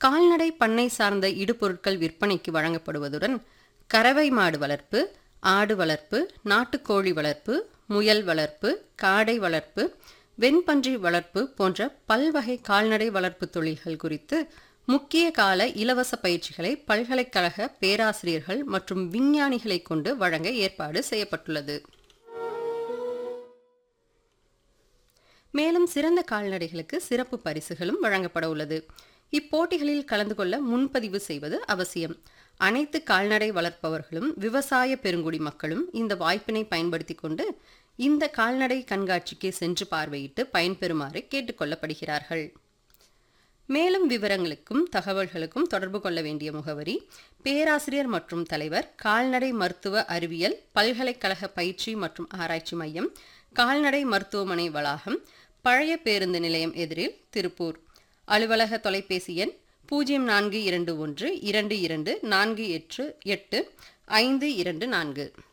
கால்நடை பண்ணை சார்ந்த இடுபொருட்கள் விற்பனைக்கு வழங்கப்படுவதுடன் கறவை மாடு வளர்ப்பு ஆடு வளர்ப்பு நாட்டுக்கோழி வளர்ப்பு முயல் வளர்ப்பு காடை வளர்ப்பு வெண்பன்றி வளர்ப்பு போன்ற பல்வகை கால்நடை வளர்ப்பு தொழில்கள் குறித்து முக்கிய கால இலவச பயிற்சிகளை பல்கலைக்கழக பேராசிரியர்கள் மற்றும் விஞ்ஞானிகளை கொண்டு வழங்க ஏற்பாடு செய்யப்பட்டுள்ளது மேலும் சிறந்த கால்நடைகளுக்கு சிறப்பு பரிசுகளும் வழங்கப்பட உள்ளது இப்போட்டிகளில் கலந்து கொள்ள முன்பதிவு செய்வது அவசியம் அனைத்து கால்நடை வளர்ப்பவர்களும் விவசாய பெருங்குடி மக்களும் இந்த வாய்ப்பினை பயன்படுத்தி கொண்டு இந்த கால்நடை கண்காட்சிக்கு சென்று பார்வையிட்டு பயன்பெறுமாறு கேட்டுக்கொள்ளப்படுகிறார்கள் மேலும் விவரங்களுக்கும் தகவல்களுக்கும் தொடர்பு கொள்ள வேண்டிய முகவரி பேராசிரியர் மற்றும் தலைவர் கால்நடை மருத்துவ அறிவியல் பல்கலைக்கழக பயிற்சி மற்றும் ஆராய்ச்சி மையம் கால்நடை மருத்துவமனை வளாகம் பழைய பேருந்து நிலையம் எதிரில் திருப்பூர் அலுவலக தொலைபேசி எண் பூஜ்ஜியம் நான்கு இரண்டு ஒன்று இரண்டு இரண்டு நான்கு எட்டு எட்டு ஐந்து இரண்டு நான்கு